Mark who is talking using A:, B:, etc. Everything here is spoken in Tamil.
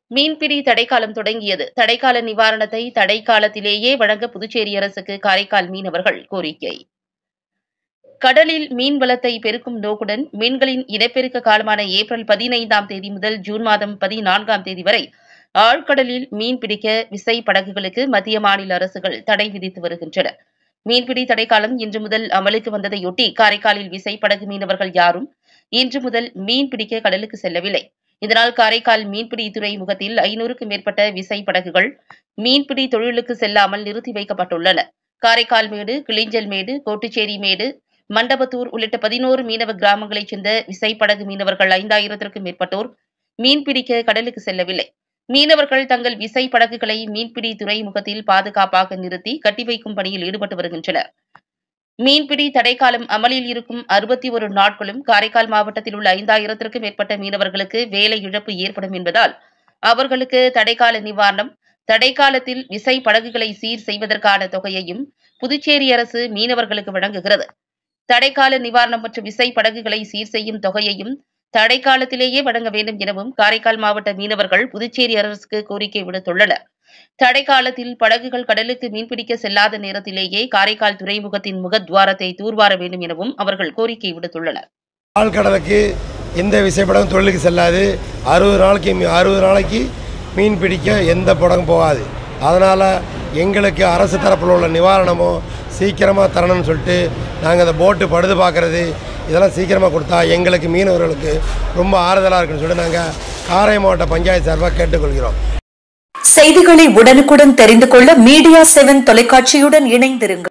A: மீன்பிடி தடைக்காலம் தொடங்கியது தடைக்கால நிவாரணத்தை தடைக்காலத்திலேயே வழங்க புதுச்சேரி அரசுக்கு காரைக்கால் மீனவர்கள் கோரிக்கை கடலில் மீன் வளத்தை பெருக்கும் நோக்குடன் மீன்களின் இனப்பெருக்க காலமான ஏப்ரல் பதினைந்தாம் தேதி முதல் ஜூன் மாதம் பதினான்காம் தேதி வரை ஆழ்கடலில் மீன் பிடிக்க விசை படகுகளுக்கு மத்திய மாநில அரசுகள் தடை விதித்து வருகின்றன மீன்பிடி தடைக்காலம் இன்று முதல் அமலுக்கு வந்ததையொட்டி காரைக்காலில் விசை படகு மீனவர்கள் யாரும் இன்று முதல் மீன் பிடிக்க கடலுக்கு செல்லவில்லை இதனால் காரைக்கால் மீன்பிடி துறைமுகத்தில் ஐநூறுக்கும் மேற்பட்ட விசை படகுகள் மீன்பிடி தொழிலுக்கு செல்லாமல் நிறுத்தி வைக்கப்பட்டுள்ளன காரைக்கால் மேடு கிளிஞ்சல் மேடு கோட்டுச்சேரி மேடு மண்டபத்தூர் உள்ளிட்ட பதினோரு மீனவ கிராமங்களைச் சேர்ந்த விசைப்படகு மீனவர்கள் ஐந்தாயிரத்திற்கும் மேற்பட்டோர் மீன்பிடிக்க கடலுக்கு செல்லவில்லை மீனவர்கள் தங்கள் விசை படகுகளை மீன்பிடி துறைமுகத்தில் பாதுகாப்பாக நிறுத்தி கட்டி வைக்கும் பணியில் ஈடுபட்டு வருகின்றனர் மீன்பிடி தடைக்காலம் அமலில் இருக்கும் அறுபத்தி ஒரு நாட்களும் காரைக்கால் மாவட்டத்தில் உள்ள ஐந்தாயிரத்திற்கும் மேற்பட்ட மீனவர்களுக்கு வேலை இழப்பு ஏற்படும் என்பதால் அவர்களுக்கு தடைக்கால நிவாரணம் தடைக்காலத்தில் விசை படகுகளை சீர் செய்வதற்கான தொகையையும் புதுச்சேரி அரசு மீனவர்களுக்கு வழங்குகிறது தடைக்கால நிவாரணம் மற்றும் விசை படகுகளை சீர் செய்யும் தொகையையும் தடைக்காலத்திலேயே வழங்க வேண்டும் எனவும் காரைக்கால் மாவட்ட மீனவர்கள் புதுச்சேரி அரசுக்கு கோரிக்கை விடுத்துள்ளனர் தடைக்காலத்தில் படகுகள் கடலுக்கு மீன்பிடிக்க செல்லாத நேரத்திலேயே காரைக்கால் துறைமுகத்தின் முகத்வாரத்தை தூர்வார வேண்டும் எனவும் அவர்கள் கோரிக்கை விடுத்துள்ளனர்
B: ஆழ்கடலுக்கு எந்த விசைப்படகும் தொழிலுக்கு செல்லாது அறுபது நாளைக்கு மீ- அறுபது நாளைக்கு மீன் பிடிக்க எந்த படகும் போகாது அதனால் எங்களுக்கு அரசு தரப்பில் உள்ள நிவாரணமோ சீக்கிரமாக தரணும்னு சொல்லிட்டு நாங்கள் அந்த போட்டு படுது பார்க்குறது இதெல்லாம் சீக்கிரமாக கொடுத்தா எங்களுக்கு மீனவர்களுக்கு ரொம்ப ஆறுதலாக இருக்குன்னு சொல்லிட்டு நாங்கள் காரை மாவட்ட பஞ்சாயத்து சார்பாக கேட்டுக்கொள்கிறோம்
C: செய்திகளை உடனுக்குடன் தெரிந்து கொள்ள மீடியா செவன் தொலைக்காட்சியுடன் இணைந்திருங்கள்